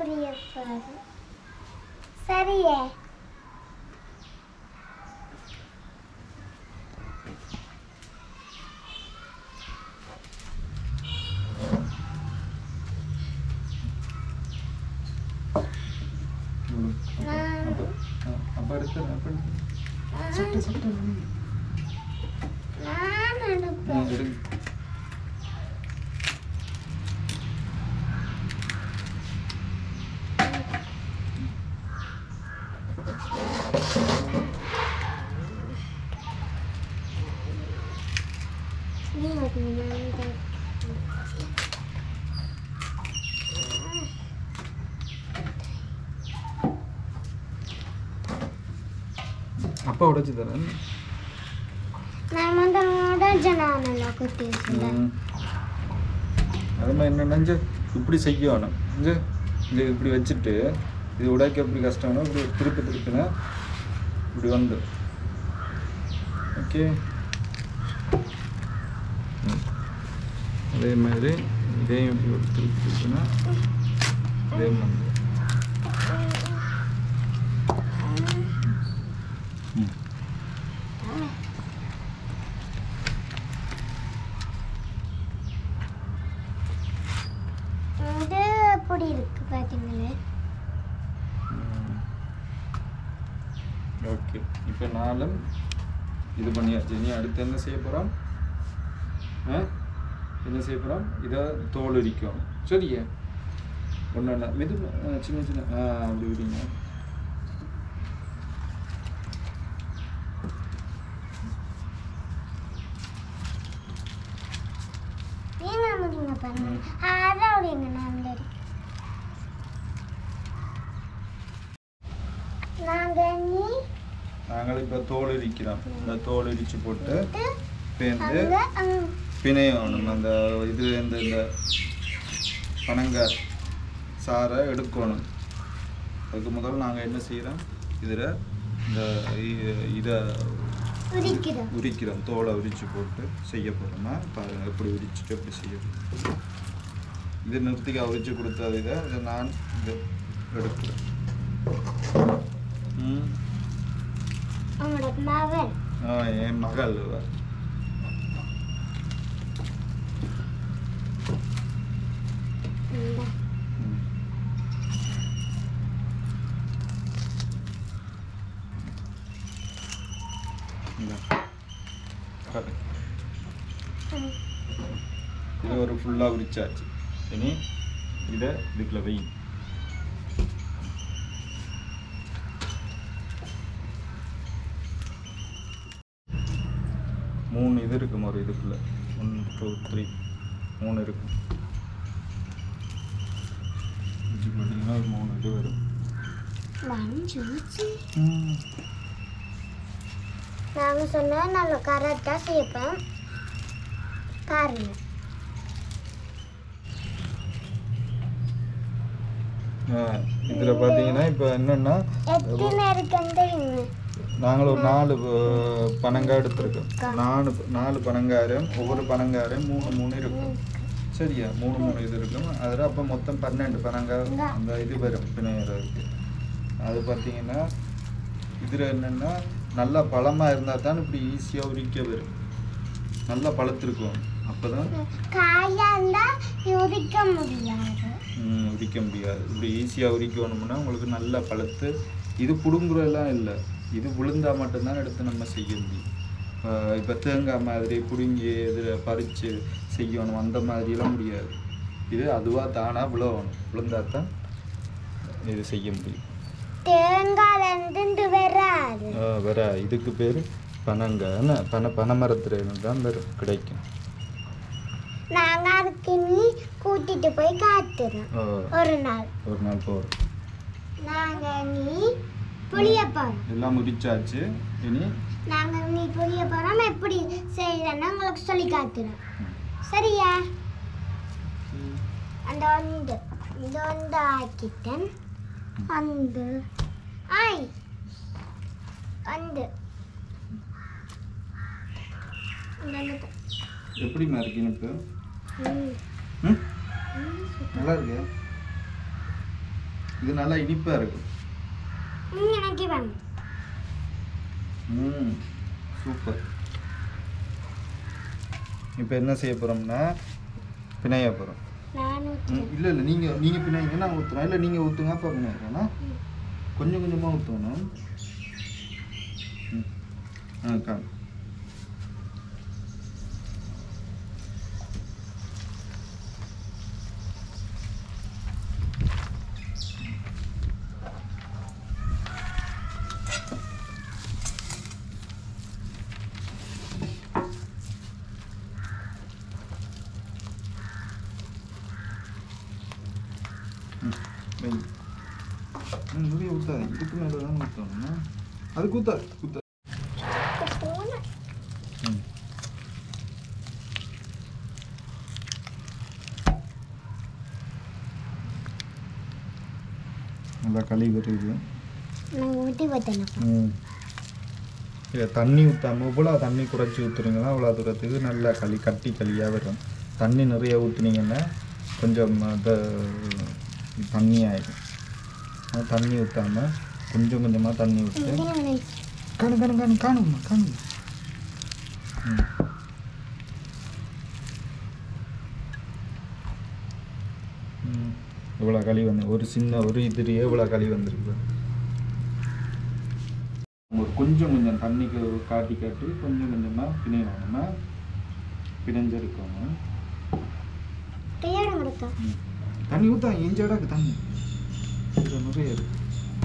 அப்படியே பாரு சரியே நான் அப்போ எடுத்து அப்போ சட்டை சட்டை நான் அனுப்பேன் எடுங்க நீ வந்து நான் அப்பா உடைச்சு தரேன் நான் வந்து உடஞ்சனானல குத்தி வச்சுருந்தேன் ம். அது மாதிரி என்னன்னா இங்க இப்படி செய்யணும் இங்க இங்க இப்படி வச்சுட்டு இது உடைக்க எப்படி கஷ்டம்னா இப்படி திருப்பி திருப்பினா இப்படி வந்து ஓகே அதே மாதிரி இதையும் இப்படி ஒரு திருப்பி திருப்பினா இதையும் வந்து ம். இது எப்படி இருக்கு பார்த்தீங்களே ஓகே இப்போ நாலும் இது பண்ணியாச்சு இனி அடுத்து என்ன செய்ய போகிறோம் ஆ என்ன செய்ய போகிறோம் இதை தோல் உரிக்கும் சரியா ஒன்று ஒன்று மெது ஆ, சின்ன சின்ன ஆ அப்படி விடுங்க நீங்க முடிங்க பாருங்க அதோட எங்க நான் நாங்க நீ நாங்கள் இப்போ தோல் உரிக்கிறோம் இந்த தோல் உரிச்சு போட்டு இது பேந்து அங்க அங்க பிணையணும் அந்த இது இந்த இந்த பனங்காய் சாரை எடுக்கணும் அதுக்கு முதல்ல நாங்கள் என்ன செய்கிறோம் இதில் இந்த இ- இதை உரிக்கிறோம் உரிக்கிறோம் தோலை உரிச்சு போட்டு செய்ய போகிறோமா பாருங்கள் எப்படி உரிச்சுட்டு எப்படி செய்ய போறோம். இது நிறுத்திக்க உரிச்சு கொடுத்தது இதை இதை நான் இதை எடுக்கிறேன் ம் அவங்களோட மகன் ஆ என் மகள் இவ. இந்த ம். இந்தா. காட்டு. ம். இது ஒரு ஃபுல்லாக உரிச்சாச்சு இனி இதை இதுக்குள்ள வை மூணு இது இருக்கும் ஒரு இதுக்குள்ள ஒன் டூ த்ரீ மூணு இருக்கும் இது பார்த்தீங்கன்னா ஒரு மூணு இது வரும் மஞ்சூச்சி ம். நாங்கள் சொன்னால் நல்ல கரெக்டாக செய்யப்போம் பாருங்க ஆ, இதுல பார்த்தீங்கன்னா இப்போ என்னன்னா எத்தனை இருக்குன்னு தெரியுங்க நாங்கள் ஒரு நாலு ப- பனங்காய் எடுத்திருக்கோம் நாலு நாலு பனங்காயம் ஒவ்வொரு பனங்காயம் மூணு மூணு இருக்கும் சரியா மூணு மூணு இது இருக்கும் அதில் அப்போ மொத்தம் பன்னெண்டு பனங்காய் அந்த இது வரும் பிணையறதுக்கு அது பார்த்தீங்கன்னா இதில் என்னென்னா நல்லா பழமாக இருந்தால் தான் இப்படி ஈஸியாக உரிக்க வரும் நல்லா பழுத்திருக்கும் அப்போ தான் காயா இருந்தால் உரிக்க முடியாது உரிக்க முடியாது இப்படி ஈஸியாக உரிக்கணும்னா உங்களுக்கு நல்லா பழுத்து இது புடுங்குறதெல்லாம் இல்லை இது விழுந்தா மட்டும்தான் எடுத்து நம்ம செய்ய முடியும் இப்போ தேங்காய் மாதிரி பிடுங்கி இதில் பறித்து செய்யணும் அந்த மாதிரிலாம் முடியாது இது அதுவாக தானாக விழணும் விழுந்தா தான் இது செய்ய முடியும் தேங்காயிலேருந்து வராது ஆ, வேற இதுக்கு பேர் பனங்காய் என்ன பனை பனைமரத்துல தான் பேர் கிடைக்கும் நாங்கள் அதுக்கு நீ கூட்டிட்டு போய் காத்துறோம் ஆ, ஒரு நாள் ஒரு நாள் போகிறோம் நாங்கள் நீ புளிய போகிறோம் எல்லாம் முடிச்சாச்சு இனி நாங்கள் நீ புளிய போகிறோம் எப்படி செய்யறேன்னு உங்களுக்கு சொல்லி காத்துறோம் சரியா அந்த ஒன்று இந்த ஒன்று ஆக்கிட்டேன் அந்த ஆய் வந்து இந்த ஒன்று. எப்படிம்மா இருக்கு இனிப்பு ம். ம் ம், நல்லா இருக்கு இது நல்லா இனிப்பாக இருக்கும் ம், எனக்கு வேணும் ம் சூப்பர் இப்போ என்ன செய்ய போகிறோம்னா பிணைய போகிறோம் நான் ஊற்றுறேன் இல்லை இல்லை நீங்கள் நீங்கள் பிணைங்க நான் ஊற்றுறேன் இல்லை நீங்கள் ஊற்றுங்க அப்போ பிணைக்கிறேன்னா ம். கொஞ்சம் கொஞ்சமாக ஊற்றணும் ம் ஆ காணும் வை. ம், நிறைய ஊத்தாது இதுக்கு மேலே தான் ஊற்றணும் அது ஊத்தாது ஊத்தாது போனேன் ம் நல்லா களி வருது நான் ஊற்றி பார்த்தேன் ம் இல்லை தண்ணி ஊற்றாம இவ்வளோ தண்ணி குறைச்சி ஊற்றுறீங்கன்னா அவ்வளோ தூரத்துக்கு நல்லா களி கட்டி களியாக வரும் தண்ணி நிறைய ஊற்றுனீங்கன்னா கொஞ்சம் அது தண்ணி ஆயிடும் அதனால தண்ணி ஊற்றாம கொஞ்சம் கொஞ்சமாக தண்ணி ஊற்றி காணும் காணும் காணும் காணும்மா காணும் ம் ம் இவ்வளோ களி வந்து ஒரு சின்ன ஒரு இதுலேயே இவ்வளோ களி வந்திருக்கு ஒரு கொஞ்சம் கொஞ்சம் தண்ணிக்கு காட்டி காட்டி கொஞ்சம் கொஞ்சமாக பிணையணும்னா பிணைஞ்சிருக்கணும் கையோட கொடுத்தா ம். தண்ணி ஊற்றா இஞ்சடாக்கு தண்ணி இது நிறைய இருக்கு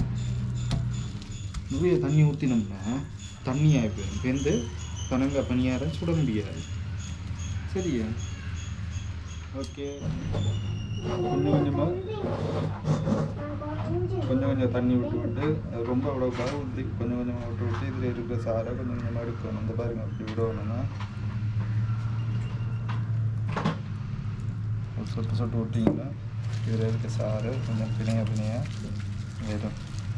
நிறைய தண்ணி ஊற்றினோம்னா தண்ணி ஆகிப்போம் வெந்து பனங்க பனியாரம் சுட முடியாது சரியா ஓகே கொஞ்சம் கொஞ்சமாக கொஞ்சம் கொஞ்சம் தண்ணி விட்டு விட்டு அது ரொம்ப விடக்கூடாது ஊற்றி கொஞ்சம் கொஞ்சமாக விட்டு விட்டு இதில் இருக்கிற சாரை கொஞ்சம் கொஞ்சமாக எடுக்கணும் இந்த பாருங்க அப்படி விடணும்னா ஒரு சொட்டு சொட்டு விட்டிங்கன்னா இதில் இருக்க சாறு கொஞ்சம் பிணைய பிணைய வரும்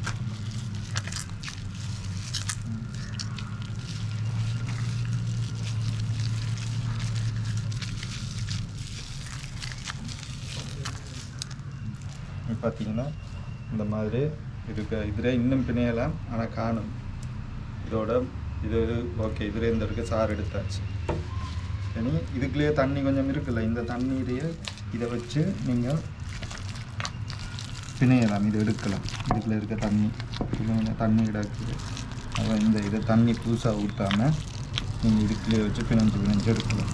இப்போ பார்த்தீங்கன்னா இந்த மாதிரி இருக்க இதில் இன்னும் பிணையலாம் ஆனால் காணும் இதோட இது ஓகே இதில் இந்த இருக்க சாறு எடுத்தாச்சு இனி இதுக்குள்ளேயே தண்ணி கொஞ்சம் இருக்குல்ல இந்த தண்ணீரையே இதை வச்சு நீங்கள் பிணையலாம் இது எடுக்கலாம் இதுக்குள்ள இருக்க தண்ணி இது கொஞ்சம் தண்ணி கிடக்குது அப்போ இந்த இதை தண்ணி புதுசாக ஊற்றாமல் நீங்கள் இதுக்குள்ளேயே வச்சு பிணைஞ்சு பிணைஞ்சு எடுக்கலாம்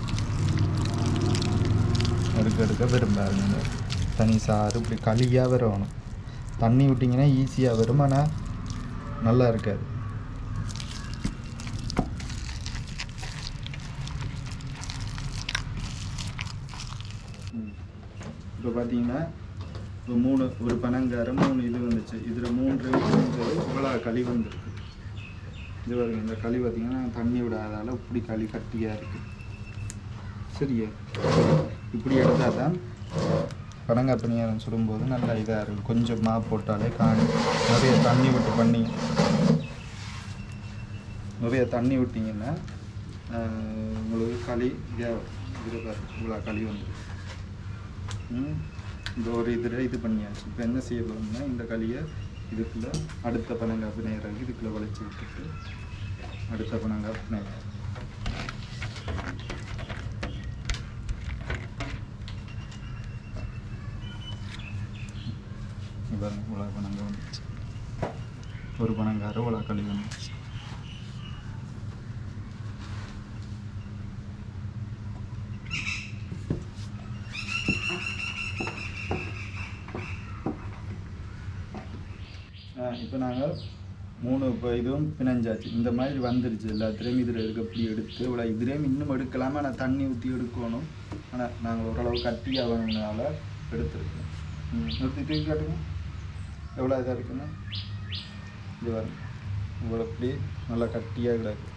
எடுக்க எடுக்க விரும்பாருங்க இந்த தனி சாறு இப்படி களியாக வரணும் தண்ணி விட்டிங்கன்னா ஈஸியாக வரும் ஆனால் நல்லா இருக்காது இப்போ பார்த்தீங்கன்னா இப்போ மூணு ஒரு பனங்காரம் மூணு இது வந்துச்சு இதில் மூன்று மூன்று இவ்வளோ களி வந்திருக்கு இது பாருங்க இந்த களி பார்த்தீங்கன்னா தண்ணி விடாதால இப்படி களி கட்டியாக இருக்குது சரியா இப்படி எடுத்தால் தான் பனங்காய் பணியாரம் சுடும்போது நல்லா இதாக இருக்கும் கொஞ்சம் மா போட்டாலே காணி நிறைய தண்ணி விட்டு பண்ணி நிறைய தண்ணி விட்டிங்கன்னா ஆஹ், உங்களுக்கு களி இதாக இது பாரு, இவ்வளோ களி வந்துடும் ம், இந்த ஒரு இதில் இது பண்ணியாச்சு இப்போ என்ன செய்ய போகிறோம்னா இந்த களியை இதுக்குள்ளே அடுத்த பனங்காய் பிணையிறக்கு இதுக்குள்ளே வளைச்சி விட்டுட்டு அடுத்த பனங்காய் பிணையிற இப்போ இவ்வளோ பனங்காய் வந்துச்சு ஒரு பனங்காரம் இவ்வளோ களி வந்துச்சு இப்போ நாங்கள் மூணு இப்போ இதுவும் பிணைஞ்சாச்சு இந்த மாதிரி வந்துருச்சு எல்லாத்துலேயும் இதில் இருக்க இப்படி எடுத்து இவ்வளோ இதுலேயும் இன்னும் எடுக்கலாமா ஆனால் தண்ணி ஊற்றி எடுக்கணும் ஆனால் நாங்கள் ஓரளவு கட்டியாக வேணுனால எடுத்துருக்கோம் ம் நிறுத்தி தூக்கி காட்டுங்க எவ்வளோ இதாக இருக்குன்னு இது வரும் இவ்வளோ இப்படி நல்லா கட்டியாக கிடக்கு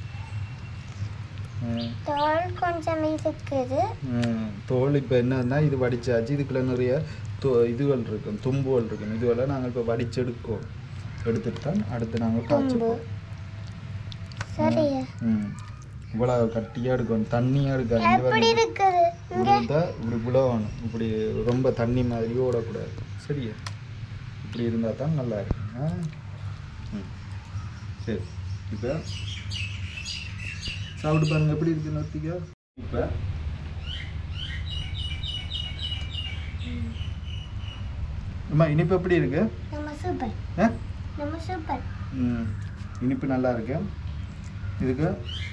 ம் தோல் கொஞ்சம் இருக்குது ம், தோல் இப்போ என்னன்னா இது வடிச்சாச்சு இதுக்குள்ள நிறைய தோ இதுகள் இருக்கும் தும்புகள் இருக்கும் இதுவெல்லாம் நாங்கள் இப்போ வடிச்செடுக்கோம் எடுத்துட்டு தான் அடுத்து நாங்கள் காய்ச்சிப்போம் சரியா ம் இவ்வளோ கட்டியாக எடுக்கணும் தண்ணியாக இருக்காது இது எப்படி வந்து இருக்குது இப்படி இருந்தா இப்படி புலவணும் இப்படி ரொம்ப தண்ணி மாதிரி ஓடக்கூடாது சரியா இப்படி இருந்தால் தான் நல்லா இருக்கும் ஆ ம் சரி இப்போ சாப்பிட்டு பாருங்க எப்படி இருக்கு நர்த்திகா இப்போ அம்மா இனிப்பு எப்படி இருக்கு நம்ம சூப்பர் ஆ நம்ம சூப்பர் ம் இனிப்பு நல்லா இருக்கு இதுக்கு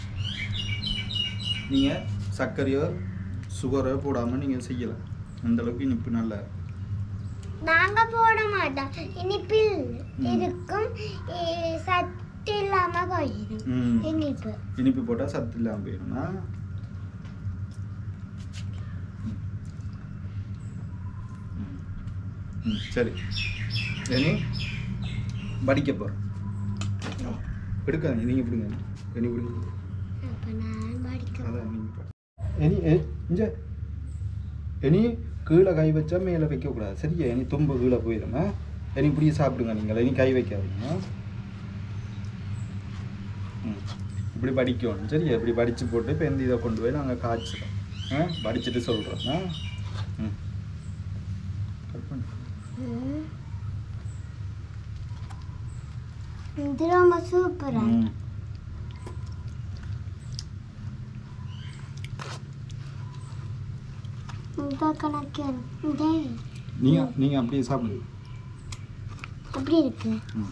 நீங்கள் சர்க்கரையோ சுகரோ போடாமல் நீங்கள் செய்யலாம் அந்த அளவுக்கு இனிப்பு நல்லா இருக்கு நாங்க போட மாட்டோம் இனிப்பில் ம். இருக்கும் இ- சத்து இல்லாம போயிடும் ம் இனிப்பு இனிப்பு போட்டால் சத்து இல்லாமல் போயிடும்னா ம். ம். ம் சரி இனி படிக்க போகிறோம் எடுக்காதீங்க நீங்கள் பிடிங்க இனி பிடிங்க அப்ப நான் படிக்க அதான் நீங்கள் இனி இஞ்ச இனி கீழே கை வச்சா மேலே வைக்கக்கூடாது சரியா இனி தும்பு கீழே போயிடும் ஆ? இனி இப்படியே சாப்பிடுங்க நீங்கள் இனி கை வைக்காதீங்க ம் இப்படி படிக்கணும் சரியா இப்படி படித்து போட்டு இப்போ எந்த இதை கொண்டு போய் நாங்கள் காய்ச்சிடும் ஆ படிச்சுட்டு சொல்கிறோம் ஆ ம் கட் பண்ணு ம். இது ரொம்ப சூப்பரா ம் இந்த கணக்கு இதே நீங்கள் நீங்கள் அப்படியே சாப்பிடுங்க எப்படி இருக்கு ம்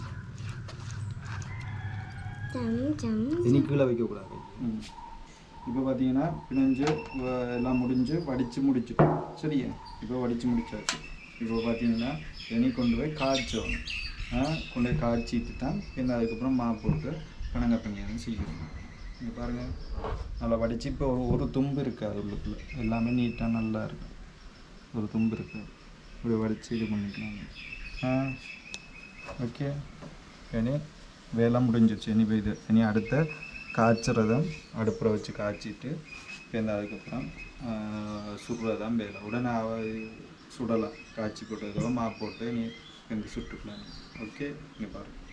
ஜம் ஜம் இனி கீழே வைக்கக்கூடாது இப்போ பார்த்தீங்கன்னா பிணைஞ்சு வ- எல்லாம் முடிஞ்சு வடித்து முடிச்சிட்டோம் சரியா இப்போ வடித்து முடிச்சாச்சு இப்போ பார்த்தீங்கன்னா இனி கொண்டு போய் காய்ச்சோம் ஆ கொண்டு போய் காய்ச்சிட்டு தான் பின்ன அதுக்கப்புறம் மா போட்டு பனங்க பணியாரம் செய்யணும் இங்கே பாருங்கள் நல்லா வடித்து இப்போ ஒரு ஒரு தும்பு இருக்காது உள்ளுக்குள்ளே எல்லாமே நீட்டாக நல்லா இருக்கும் ஒரு தும்பு இருக்காது இப்படி வடித்து இது பண்ணிக்கலாம் ஆ ஓகே இனி வேலை முடிஞ்சிருச்சு இனி இப்போ இது இனி அடுத்த காய்ச்சறதும் அடுப்பில் வச்சு காய்ச்சிட்டு பேருந்து அதுக்கப்புறம் சுடுறதான் வேலை உடனே அவ சுடலாம் காய்ச்சி போட்டதுக்கப்புறம் மா போட்டு நீ பேருந்து சுட்டுக்கலாம் ஓகே இங்கே பாருங்க